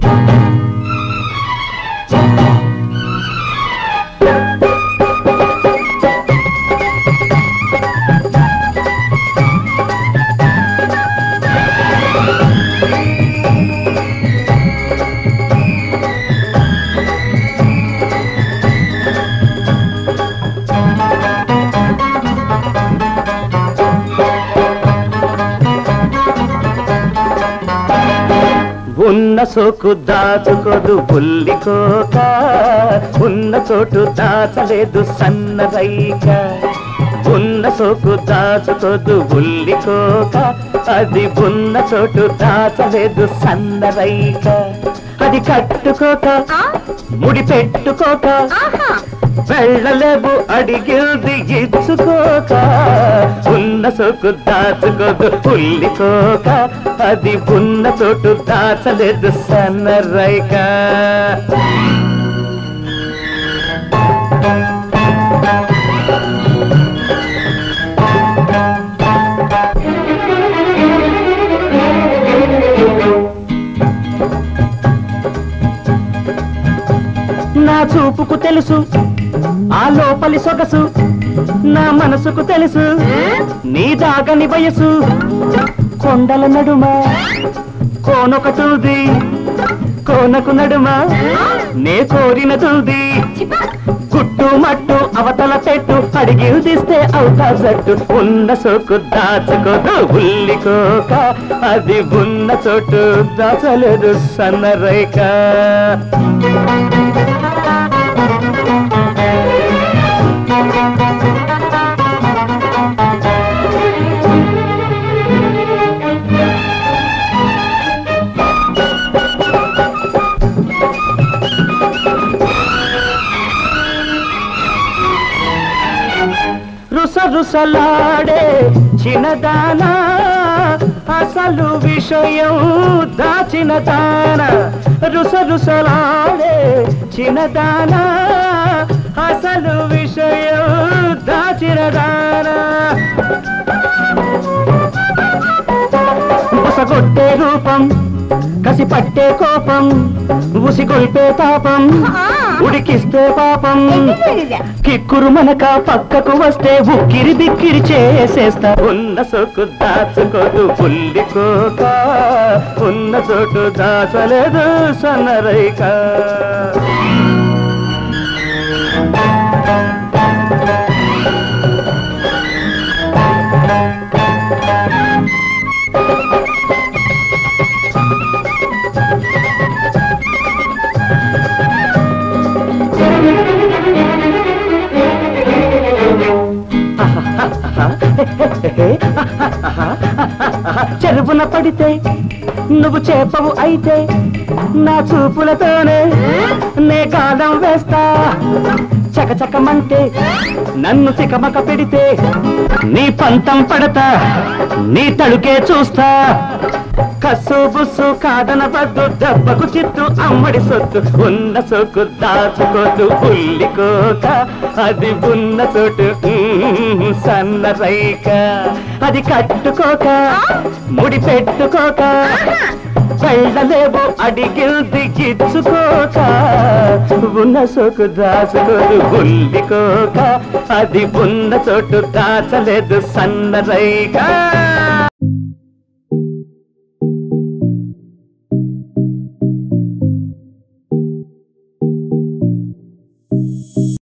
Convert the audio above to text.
ఉన్న సోకు దాచుకోదు పుల్లికోక ఉన్న చోటు దాచలేదు సన్నరైక ఉన్న సోకు దాచుకోదు బుల్లికోక అది ఉన్న చోటు దాచలేదు సన్నరైక అది కట్టుకోక ఆ? ముడి పెట్టుకోక ఆహా వెళ్ళలేవు అడిగింది ఇచ్చుకోక ఉన్న సోకు దాచుకోదు పుల్లికోక అది ఉన్న చోటు దాచలేదు సన్నరైక నా చూపుకు తెలుసు ఆ లోపలి సొగసు నా మనసుకు తెలుసు నీ దాగని వయసు కొండల నడుమ కోనొకటుంది కోనకు నడుమ నే కోరిన తుంది గుట్టు మట్టు అవతల పెట్టు అడిగి తీస్తే అవుతా జట్టు ఉన్న సోకు దాచుకోదు ఉల్లికోక అది ఉన్న చోటు దాచలేదు సన్నరైక రుస రుసలాడే చిన్నదానా అసలు విషయం దాచిన దాన రుస రుసలాడే చిన్నదానా అసలు విషయం దాచిన దానా ఉసగొట్టే రూపం కసి పట్టే కోపం ఉసిగొల్పే తాపం ఆ. ఉడికిస్తే పాపం ఎగిరిపోయిందా? కిక్కురు మనక పక్కకు వస్తే ఉక్కిరి బిక్కిరి చేసేస్తా ఉన్న సొక్కు దాచుకోదు పుల్లికోక ఉన్న చోటు దాచలేదు సన్నరైక చెరుపున పడితే నువ్వు చేపవు అయితే నా చూపులతోనే నే కాలం వేస్తా చకచకమంటే నన్ను చికమక పెడితే నీ పంతం పడతా నీ తడుకే చూస్తా కస్సు బుస్సు కాదనవద్దు దెబ్బకు చిత్తు అమ్మడి సొత్తు ఉన్న సొక్కు దాచుకోదు ఉల్లికోక అది ఉన్న చోటు ఉమ్, సన్న రైక అది కట్టుకోక ముడి పెట్టుకోక వెళ్ళలేవు అడిగిల్ది గిచ్చుకోక ఉన్న సోకు దాచుకోదు ఉల్లికోక అది ఉన్న చోటు దాచలేదు సన్న రైక